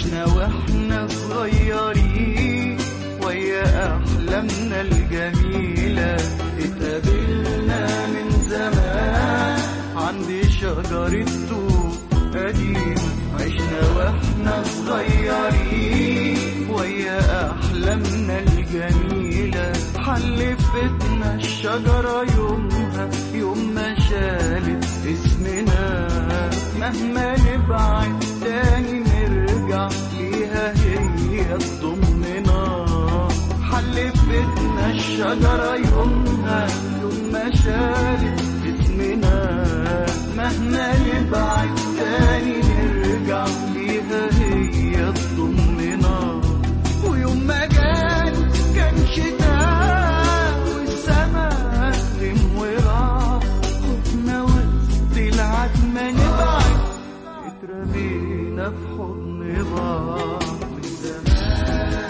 عشنا واحنا صغيرين ويا احلامنا الجميلة اتقابلنا من زمان عند شجرة توت قديم عشنا واحنا صغيرين ويا احلامنا الجميلة حلفتنا الشجرة يومها يوم ما شالت اسمنا مهما نبعد تاني نرجع ليها هي تضمنا حلفتنا الشجرة يومها يوم ما شالت اسمنا مهما نبعد تاني نرجع ليها هي تضمنا ويوم ما كان كان شتاء والسماء غيم وراح خفنا وسط العتمة نبعد اترمينا في حضن بعض والزمان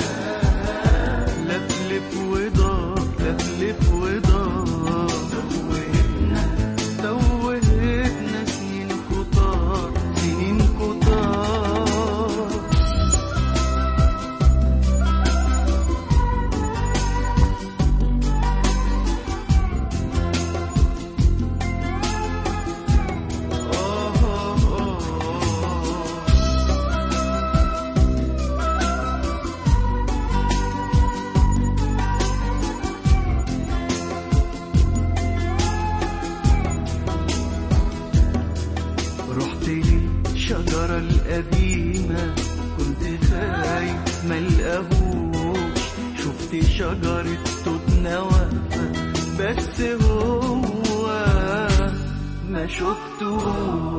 لفلف ودار لفلف ودار توهتنا توهتنا سنين كتار سنين كتار رحت للشجرة القديمة كنت خايف ملقاهوش شفت شجرة توتنا واقفة بس هو ما شفتوش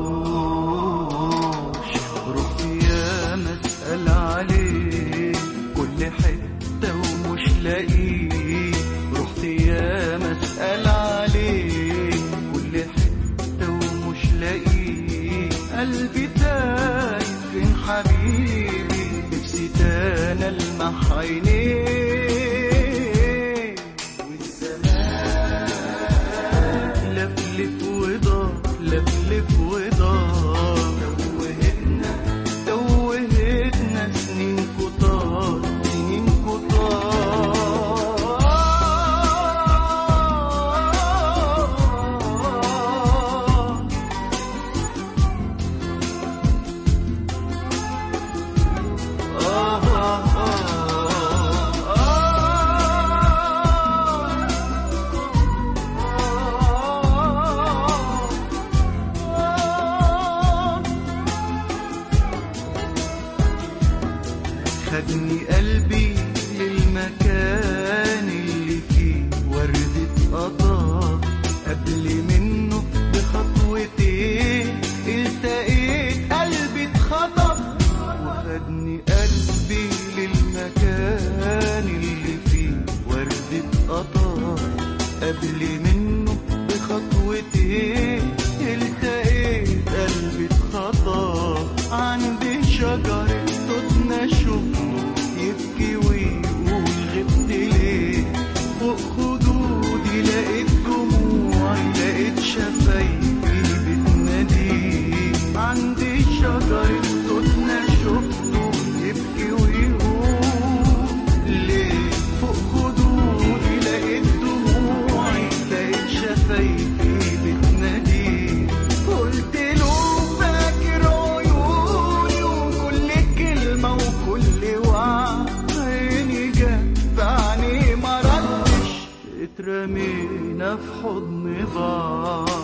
رحت يا مسأل عليه كل حتة ومش لاقيه رحت يا مسأل عليه كل حتة ومش لاقيه قلبي تايه فين حبيبي نفسي تانا المح عينيه والزمان لفلف ودار لفلف ودار توهتنا توهتنا سنين كتار سنين كتار آه آه آه آه خدني قلبي للمكان اللي فيه وردة قطار قبل منه بخطوتين التقيت قلبي اتخطف وخدني قلبي للمكان اللي فيه وردة قطار قبل منه بخطوتين التقيت قلبي اتخطف عند شجرة توتنا شفته يبكي ويقول غبت ليه فوق خدودي لقيت دموعي لقيت شفايفي بتناديه عند شجرة توتنا شفته يبكي ويقول ليه فوق خدودي لقيت دموعي لقيت شفايفي بتناديه قلت له فاكر عيوني وكل كلمة وكل وعد عيني جت في عيني ما ردش اترمينا في حضن بعض